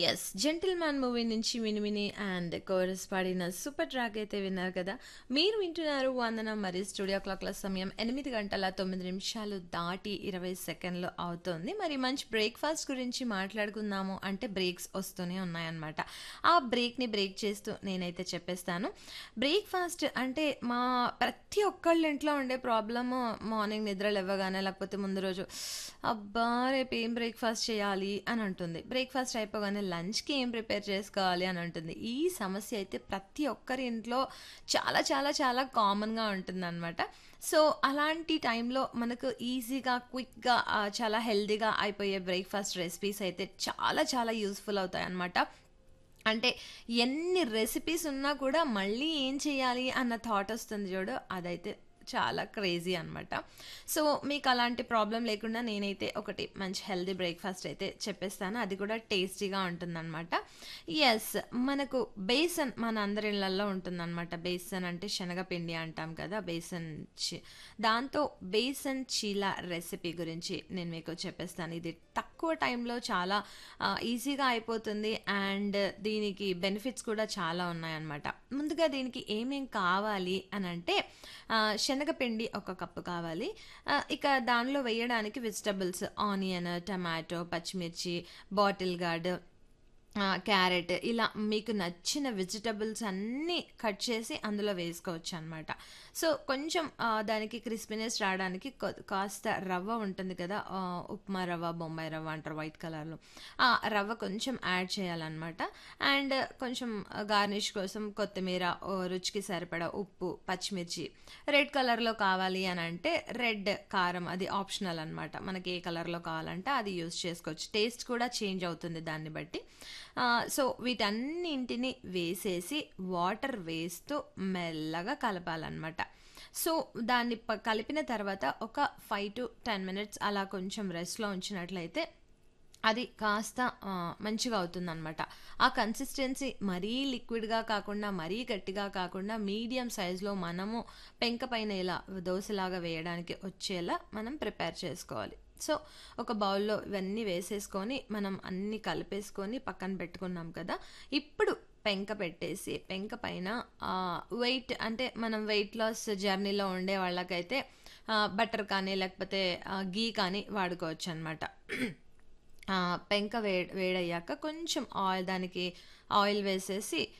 Yes. 'Gentleman' movie నుంచి 'Minmini' and chorus పాడిన super track అయితే విన్నారు కదా! మీరు వింటున్నారు 'వందనం' మరి స్టూడియో క్లాక్‌ల సమయం 8 గంటల 9 నిమిషాలు దాటి 20 సెకండ్లు అవుతోంది. మరి మంచి బ్రేక్‌ఫాస్ట్ గురించి మాట్లాడుకుందాము అంటే బ్రేక్స్ వస్తూనే ఉన్నాయన్నమాట. ఆ బ్రేక్‌ని బ్రేక్ చేస్తూ నేనైతే చెప్పేస్తాను. బ్రేక్‌ఫాస్ట్ అంటే మా ప్రతి ఒక్కళ్ళ ఇంట్లో ఉండే ప్రాబ్లము మార్నింగ్ నిద్ర లెవ్వగానే లేకపోతే ముందు రోజు అబ్బా! రేపు ఏం బ్రేక్‌ఫాస్ట్ చేయాలి అని ఉంటుంది. బ్రేక్‌ఫాస్ట్ అయిపోగానే లంచ్‌కి ఏం ప్రిపేర్ చేసుకోవాలి అని ఉంటుంది. ఈ సమస్య అయితే ప్రతి ఒక్కరి ఇంట్లో చాలా చాలా చాలా కామన్‌గా ఉంటుందనమాట. సో, అలాంటి టైంలో మనకు ఈజీగా, క్విక్‌గా ఆహ్, చాలా హెల్తీగా అయిపోయే బ్రేక్‌ఫాస్ట్ రెసిపీస్ అయితే చాలా చాలా యూజ్‌ఫుల్ అవుతాయన్నమాట. అంటే ఎన్ని రెసిపీస్ ఉన్నా కూడా మళ్ళీ ఏం చేయాలి అన్న థాట్ వస్తుంది చూడు అదైతే చాలా క్రేజీ అనమాట. సో, మీకు అలాంటి ప్రాబ్లమ్ లేకుండా నేనైతే ఒకటి మంచి హెల్తీ బ్రేక్‌ఫాస్ట్ అయితే చెప్పేస్తాను. అది కూడా టేస్టీగా ఉంటుందనమాట. యెస్. మనకు బేసన్ మన అందరి ఇళ్లల్లో ఉంటుందనమాట. బేసన్ అంటే శనగపిండి అంటాం కదా! బేసన్ చి దాంతో బేసన్ చీలా రెసిపీ గురించి నేను మీకు చెప్పేస్తాను. ఇది తక్కువ టైంలో చాలా ఆహ్, ఈజీగా అయిపోతుంది. అండ్ దీనికి బెనిఫిట్స్ కూడా చాలా ఉన్నాయన్నమాట. ముందుగా దీనికి ఏమేం కావాలి అనంటే ఆహ్, శనగపిండి ఒక కప్పు కావాలి. ఆహ్, ఇక దానిలో వేయడానికి వెజిటబుల్స్ ఆనియన్, టమాటో, పచ్చిమిర్చి, బాటిల్ గార్డ్ ఆహ్, క్యారెట్ ఇలా మీకు నచ్చిన వెజిటబుల్స్ అన్నీ కట్ చేసి అందులో వేసుకోవచ్చనమాట. సో, కొంచెం ఆహ్, దానికి క్రిస్పీనెస్ రావడానికి కొ కాస్త రవ్వ ఉంటుంది కదా! ఆహ్, ఉప్మా రవ్వ, బొంబాయి రవ్వ అంటారు వైట్ కలర్‌లో. ఆ రవ్వ కొంచెం యాడ్ చేయాలనమాట. అండ్ కొంచెం గార్నిష్ కోసం కొత్తిమీర, ఓహ్, రుచికి సరిపడా ఉప్పు, పచ్చిమిర్చి, రెడ్ కలర్‌లో కావాలి అనంటే రెడ్ కారం అది ఆప్షనల్ అనమాట. మనకి ఏ కలర్‌లో కావాలంటే అది యూజ్ చేసుకోవచ్చు. టేస్ట్ కూడా చేంజ్ అవుతుంది దాన్ని బట్టి. ఆహ్, సో, వీటన్నింటిని వేసేసి వాటర్ వేస్తూ మెల్లగా కలపాలనమాట. సో, దాన్ని ప కలిపిన తర్వాత ఒక 5-10 మినిట్స్ అలా కొంచెం రెస్ట్‌లో ఉంచినట్లయితే అది కాస్త ఆహ్, మంచిగా అవుతుందనమాట. ఆ కన్సిస్టెన్సీ మరీ లిక్విడ్‌గా కాకుండా, మరీ గట్టిగా కాకుండా మీడియం సైజ్‌లో మనము పెంక పైన ఇలా దోసలాగా వేయడానికి వచ్చేలా మనం ప్రిపేర్ చేసుకోవాలి. సో, ఒక బౌల్‌లో ఇవన్నీ వేసేసుకొని మనం అన్నీ కలిపేసుకొని పక్కన పెట్టుకున్నాం కదా! ఇప్పుడు పెంక పెట్టేసి పెంక పైన ఆహ్, వెయిట్ అంటే మనం వెయిట్ లాస్ జర్నీలో ఉండే వాళ్ళకైతే ఆహ్, బటర్ కానీ లేకపోతే ఆహ్, ఘీ కానీ వాడుకోవచ్చనమాట. ఆహ్, పెంక వే వేడయ్యాక కొంచెం ఆయిల్ దానికి ఆయిల్ వేసేసి